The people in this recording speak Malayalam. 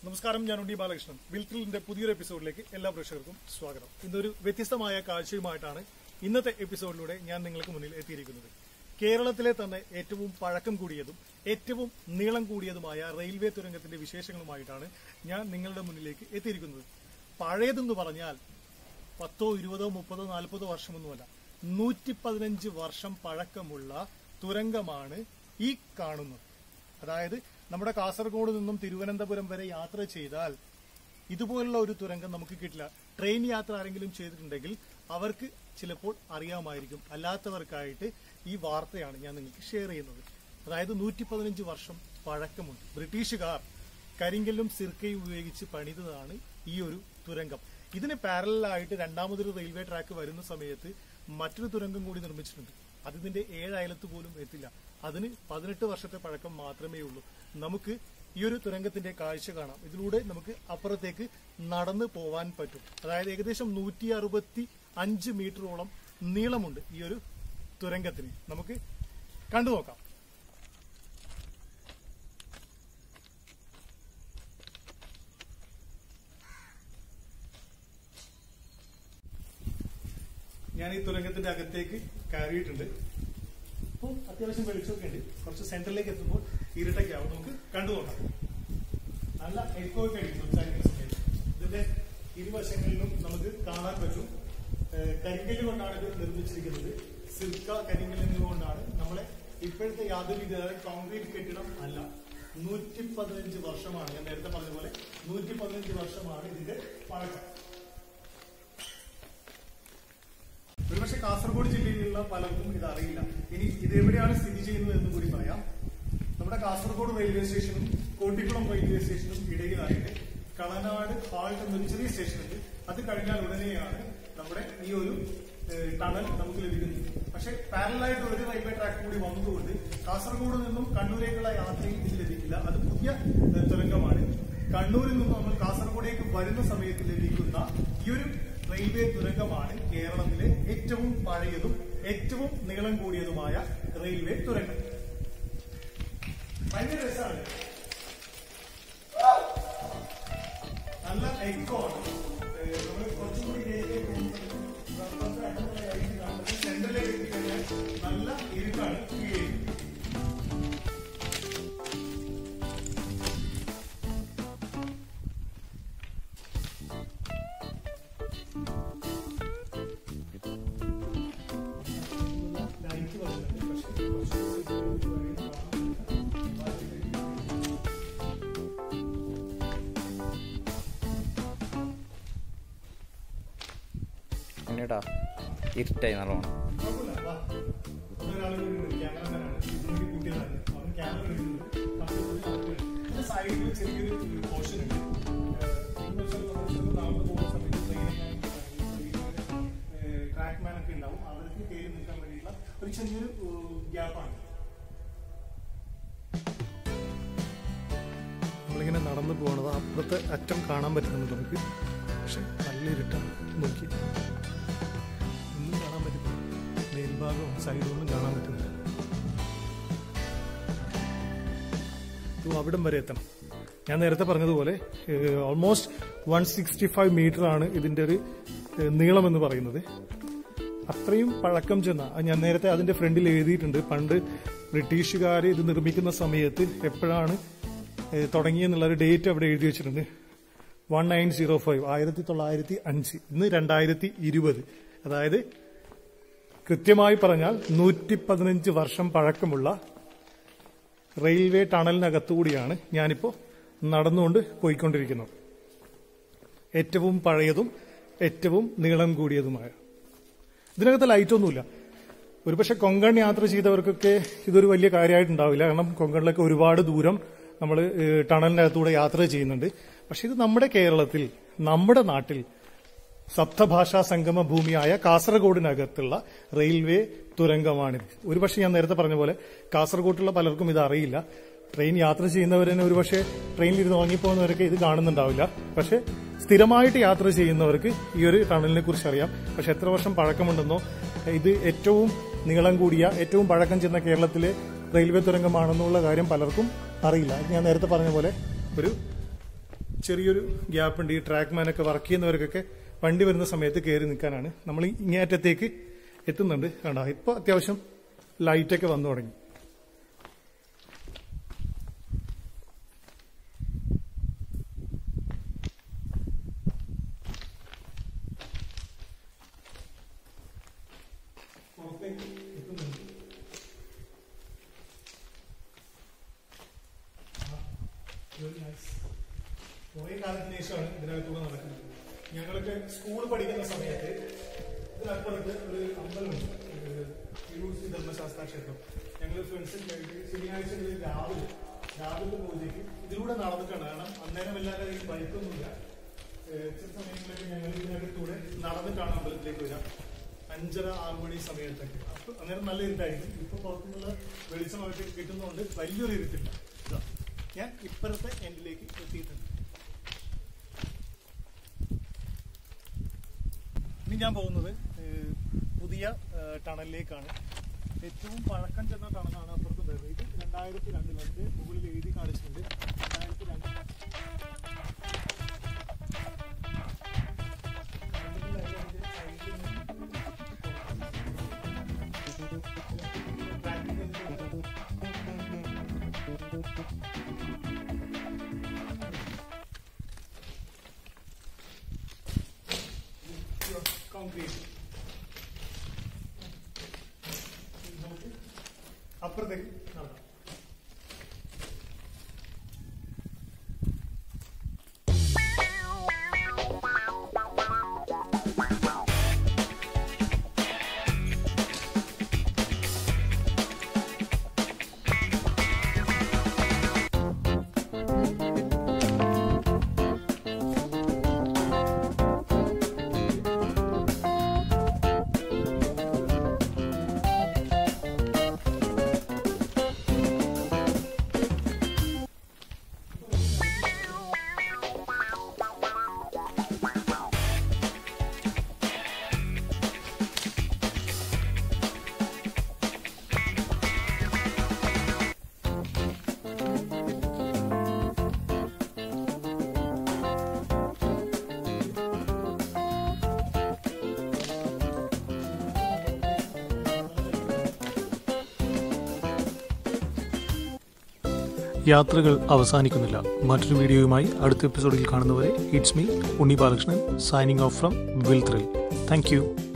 നമസ്കാരം ഞാൻ ഉണ്ണി ബാലകൃഷ്ണൻ വിൽത്രിലിന്റെ പുതിയൊരു എപ്പിസോഡിലേക്ക് എല്ലാ പ്രേക്ഷകർക്കും സ്വാഗതം ഇന്നൊരു വ്യത്യസ്തമായ കാഴ്ചയുമായിട്ടാണ് ഇന്നത്തെ എപ്പിസോഡിലൂടെ ഞാൻ നിങ്ങൾക്ക് മുന്നിൽ എത്തിയിരിക്കുന്നത് കേരളത്തിലെ തന്നെ ഏറ്റവും പഴക്കം കൂടിയതും ഏറ്റവും നീളം കൂടിയതുമായ റെയിൽവേ തുരങ്കത്തിന്റെ വിശേഷങ്ങളുമായിട്ടാണ് ഞാൻ നിങ്ങളുടെ മുന്നിലേക്ക് എത്തിയിരിക്കുന്നത് പഴയതെന്ന് പറഞ്ഞാൽ പത്തോ ഇരുപതോ മുപ്പതോ നാൽപ്പതോ വർഷമൊന്നുമല്ല നൂറ്റി പതിനഞ്ച് വർഷം പഴക്കമുള്ള തുരങ്കമാണ് ഈ കാണുന്നത് അതായത് നമ്മുടെ കാസർഗോഡ് നിന്നും തിരുവനന്തപുരം വരെ യാത്ര ചെയ്താൽ ഇതുപോലുള്ള ഒരു തുരങ്കം നമുക്ക് കിട്ടില്ല ട്രെയിൻ യാത്ര ആരെങ്കിലും ചെയ്തിട്ടുണ്ടെങ്കിൽ അവർക്ക് ചിലപ്പോൾ അറിയാമായിരിക്കും അല്ലാത്തവർക്കായിട്ട് ഈ വാർത്തയാണ് ഞാൻ നിങ്ങൾക്ക് ഷെയർ ചെയ്യുന്നത് അതായത് നൂറ്റി പതിനഞ്ച് വർഷം പഴക്കമുണ്ട് ബ്രിട്ടീഷുകാർ കരിങ്കല്ലും സിർക്കയും ഉപയോഗിച്ച് പണിതതാണ് ഈ ഒരു തുരങ്കം ഇതിന് പാരലായിട്ട് രണ്ടാമതൊരു റെയിൽവേ ട്രാക്ക് വരുന്ന സമയത്ത് മറ്റൊരു തുരങ്കം കൂടി നിർമ്മിച്ചിട്ടുണ്ട് അത് ഇതിന്റെ ഏഴ് അയലത്ത് പോലും എത്തില്ല അതിന് പതിനെട്ട് വർഷത്തെ പഴക്കം മാത്രമേ ഉള്ളൂ നമുക്ക് ഈ ഒരു തുരങ്കത്തിന്റെ കാഴ്ച കാണാം ഇതിലൂടെ നമുക്ക് അപ്പുറത്തേക്ക് നടന്നു പോവാൻ പറ്റും അതായത് ഏകദേശം നൂറ്റി അറുപത്തി അഞ്ച് മീറ്ററോളം നീളമുണ്ട് ഈ ഒരു തുരങ്കത്തിന് നമുക്ക് കണ്ടു നോക്കാം ഞാൻ ഈ തുരങ്കത്തിന്റെ അകത്തേക്ക് കയറിയിട്ടുണ്ട് ഇപ്പോൾ അത്യാവശ്യം വെളിച്ചമൊക്കെ ഉണ്ട് കുറച്ച് സെന്ററിലേക്ക് എത്തുമ്പോൾ ഇരുട്ടൊക്കെ ആവും നമുക്ക് കണ്ടു നോക്കാം നല്ല എക്കോ ഒക്കെ അടിക്കും സംസാരിക്കുന്ന സമയത്ത് ഇതിന്റെ ഇരുവശങ്ങളിലും നമുക്ക് കാണാൻ പറ്റും ഏഹ് കരിങ്കല്ല് കൊണ്ടാണ് ഇത് നിർമ്മിച്ചിരിക്കുന്നത് സിൽക്ക കരിങ്കല്ല് കൊണ്ടാണ് നമ്മളെ ഇപ്പോഴത്തെ യാതൊരു വിധ കോൺക്രീറ്റ് കെട്ടിടം അല്ല നൂറ്റി പതിനഞ്ച് വർഷമാണ് ഞാൻ നേരത്തെ പറഞ്ഞ പോലെ നൂറ്റി പതിനഞ്ച് വർഷമാണ് ഇതിന്റെ പഴക്കം ഒരുപക്ഷെ കാസർഗോഡ് ജില്ലയിലുള്ള പലർക്കും ഇത് അറിയില്ല ഇനി ഇത് എവിടെയാണ് സ്ഥിതി ചെയ്യുന്നത് എന്ന് കൂടി പറയാം നമ്മുടെ കാസർഗോഡ് റെയിൽവേ സ്റ്റേഷനും കോട്ടിക്കുളം റെയിൽവേ സ്റ്റേഷനും ഇടയിലായിട്ട് കളനാട് ഹാൾട്ട് എന്നൊരു ചെറിയ സ്റ്റേഷൻ ഉണ്ട് അത് കഴിഞ്ഞാൽ ഉടനെയാണ് നമ്മുടെ ഈ ഒരു ഏഹ്, ടണൽ നമുക്ക് ലഭിക്കുന്നത് പക്ഷെ പാരലായിട്ട് ഒരു റെയിൽവേ ട്രാക്ക് കൂടി വന്നതുകൊണ്ട് കാസർഗോഡ് നിന്നും കണ്ണൂരേക്കുള്ള യാത്രയിൽ ഇത് ലഭിക്കില്ല അത് പുതിയ ഏഹ്, തുരങ്കമാണ് കണ്ണൂരിൽ നിന്നും നമ്മൾ കാസർഗോഡേക്ക് വരുന്ന സമയത്ത് ലഭിക്കുന്ന ഈ ഒരു റെയിൽവേ തുരങ്കമാണ് കേരളത്തിലെ ഏറ്റവും പഴയതും ഏറ്റവും നീളം കൂടിയതുമായ റെയിൽവേ തുരങ്കം ഭയങ്കര രസമാണ് നല്ല എക്കോ ആണ് ഏഹ് നമ്മള് കുറച്ചുകൂടി ഇതിലേക്ക് പോകുമ്പോൾ സെന്ററിലേക്ക് എത്തിക്കഴിഞ്ഞാൽ നല്ല ഇരുട്ടാണ് ഫീൽ ചെയ്യുന്നത് ലൈറ്റ് വരുന്നുണ്ട് പക്ഷേ കുറച്ച് എന്നേട്ടാ ഇരുട്ടായി നല്ലോണം കുഴപ്പമില്ല, വാ. ഒരാളും കൂടി ഉണ്ട്, ക്യാമറമാനാണ്. ഇതിനുവേണ്ടി കൂട്ടിയതാണ്. അവൻ ക്യാമറ എടുക്കുന്നുണ്ട്. പത്ത് മിനിറ്റ് ആക്കുകയാണ്. ഇതിന്റെ സൈഡിൽ ചെറിയൊരു ഒരു പോർഷൻ ഉണ്ട് ഏഹ് എന്ന് വെച്ചാൽ നമ്മൾ ചെന്ന് നടന്നു പോകുന്ന സമയത്ത് ട്രാക്ക് മാൻ ഒക്കെ ഉണ്ടാവും അവർക്ക് കയറി നിൽക്കാൻ വേണ്ടിയിട്ടുള്ള ഒരു ചെറിയൊരു ഗ്യാപ്പാണ് നമ്മളിങ്ങനെ നടന്നു പോകണത് അപ്പുറത്തെ അറ്റം കാണാൻ പറ്റുന്നുണ്ട് നമുക്ക് പക്ഷെ നല്ല ഇരുട്ടാണ് നോക്കി ഒന്നും കാണാൻ പറ്റില്ല മേൽഭാഗവും സൈഡൊന്നും കാണാൻ പറ്റുന്നില്ല അവിടം വരെ എത്തണം ഞാൻ നേരത്തെ പറഞ്ഞതുപോലെ almost one sixty five meter ആണ് ഇതിന്റെ ഒരു ഏഹ്, നീളം എന്ന് പറയുന്നത് അത്രയും പഴക്കം ചെന്ന അത് ഞാൻ നേരത്തെ അതിന്റെ ഫ്രണ്ടിൽ എഴുതിയിട്ടുണ്ട് പണ്ട് ബ്രിട്ടീഷുകാർ ഇത് നിർമ്മിക്കുന്ന സമയത്ത് എപ്പോഴാണ് ഏഹ്, തുടങ്ങിയെന്നുള്ള ഒരു ഡേറ്റ് അവിടെ എഴുതി വെച്ചിട്ടുണ്ട് വൺ നയൻ സീറോ ഫൈവ് ആയിരത്തി തൊള്ളായിരത്തി അഞ്ച് ഇന്ന് രണ്ടായിരത്തി ഇരുപത് അതായത് കൃത്യമായി പറഞ്ഞാൽ നൂറ്റി പതിനഞ്ച് വർഷം പഴക്കമുള്ള റെയിൽവേ ടണലിനകത്തുകൂടിയാണ് ഞാനിപ്പോൾ നടന്നുകൊണ്ട് പോയിക്കൊണ്ടിരിക്കുന്നത് ഏറ്റവും പഴയതും ഏറ്റവും നീളം കൂടിയതുമായ ഇതിനകത്ത് ലൈറ്റൊന്നുമില്ല ഒരുപക്ഷെ കൊങ്കൺ യാത്ര ചെയ്തവർക്കൊക്കെ ഇതൊരു വലിയ കാര്യമായിട്ടുണ്ടാവില്ല കാരണം കൊങ്കണിലൊക്കെ ഒരുപാട് ദൂരം നമ്മൾ ടണലിനകത്തൂടെ യാത്ര ചെയ്യുന്നുണ്ട് പക്ഷെ ഇത് നമ്മുടെ കേരളത്തിൽ നമ്മുടെ നാട്ടിൽ സപ്തഭാഷാ സംഗമ ഭൂമിയായ കാസർഗോഡിനകത്തുള്ള റെയിൽവേ തുരങ്കമാണിത് ഒരുപക്ഷെ ഞാൻ നേരത്തെ പറഞ്ഞ പോലെ കാസർഗോട്ടുള്ള പലർക്കും ഇത് അറിയില്ല ട്രെയിൻ യാത്ര ചെയ്യുന്നവർ തന്നെ ഒരുപക്ഷെ ട്രെയിനിൽ ഇരുന്ന് ഉറങ്ങിപ്പോകുന്നവരൊക്കെ ഇത് കാണുന്നുണ്ടാവില്ല പക്ഷെ സ്ഥിരമായിട്ട് യാത്ര ചെയ്യുന്നവർക്ക് ഈ ഒരു ടണലിനെ കുറിച്ച് അറിയാം പക്ഷെ എത്ര വർഷം പഴക്കമുണ്ടെന്നോ ഇത് ഏറ്റവും നീളം കൂടിയ ഏറ്റവും പഴക്കം ചെന്ന കേരളത്തിലെ റെയിൽവേ തുരങ്കമാണെന്നുള്ള കാര്യം പലർക്കും അറിയില്ല ഞാൻ നേരത്തെ പറഞ്ഞ പോലെ ഒരു ചെറിയൊരു ഗ്യാപ്പ് ഉണ്ട് ഈ ട്രാക്ക് മാനൊക്കെ വർക്ക് ചെയ്യുന്നവർക്കൊക്കെ വണ്ടി വരുന്ന സമയത്ത് കയറി നിൽക്കാനാണ് നമ്മൾ ഇങ്ങേറ്റത്തേക്ക് എത്തുന്നുണ്ട് കണ്ടോ ഇപ്പോൾ അത്യാവശ്യം ലൈറ്റൊക്കെ വന്നു തുടങ്ങി പുറത്തേക്ക് എത്തുന്നുണ്ട് വെരി നൈസ് കുറെ കാലത്തിന് ശേഷമാണ് ഇതിനകത്തൂടെ നടക്കുന്നത് ഞങ്ങളൊക്കെ സ്കൂൾ പഠിക്കുന്ന സമയത്ത് ഇതിനപ്പുറത്ത് ഒരു അമ്പലമുണ്ട് തിരുവൂർത്തി ധർമ്മശാസ്ത്ര ക്ഷേത്രം ഞങ്ങൾ ഫ്രണ്ട്സും ശനിയാഴ്ചകളിൽ രാവിലെ രാവിലെ പൂജയ്ക്ക് ഇതിലൂടെ നടന്നിട്ടാണ് കാരണം അന്നേരം എല്ലാവരുടെ കയ്യിൽ ബൈക്കൊന്നുമില്ല ഏഹ് ചില സമയങ്ങളിലൊക്കെ ഞങ്ങൾ ഇതിനകത്തൂടെ നടന്നിട്ടാണ് അമ്പലത്തിലേക്ക് വരിക അഞ്ചര ആറ് മണി സമയത്തൊക്കെ അപ്പൊ അന്നേരം നല്ല ഇരുട്ടായിരിക്കും ഇപ്പൊ പുറത്തുനിന്നുള്ള വെളിച്ചമൊക്കെ കിട്ടുന്നതുകൊണ്ട് വലിയൊരു ഇരുട്ടില്ല ഇതാ. ഞാൻ ഇപ്പുറത്തെ എൻഡിലേക്ക് എത്തിയിട്ടുണ്ട് ഇനി ഞാൻ പോകുന്നത് ഏഹ്, പുതിയ ഏഹ്, ടണലിലേക്കാണ് ഏറ്റവും പഴക്കം ചെന്ന ടണലാണ് അപ്പുറത്ത് വരുന്നത് ഇത് രണ്ടായിരത്തി രണ്ടിൽ അതിന്റെ മുകളിൽ എഴുതി കാണിച്ചിട്ടുണ്ട് രണ്ടായിരത്തി രണ്ട് കോൺക്രീറ്റ് നമുക്ക് അപ്പുറത്തേക്ക് നടക്കാം യാത്രകൾ അവസാനിക്കുന്നില്ല മറ്റൊരു വീഡിയോയുമായി അടുത്ത എപ്പിസോഡിൽ കാണുന്നവരെ it's me Unni Balakrishnan signing off from will thrill thank U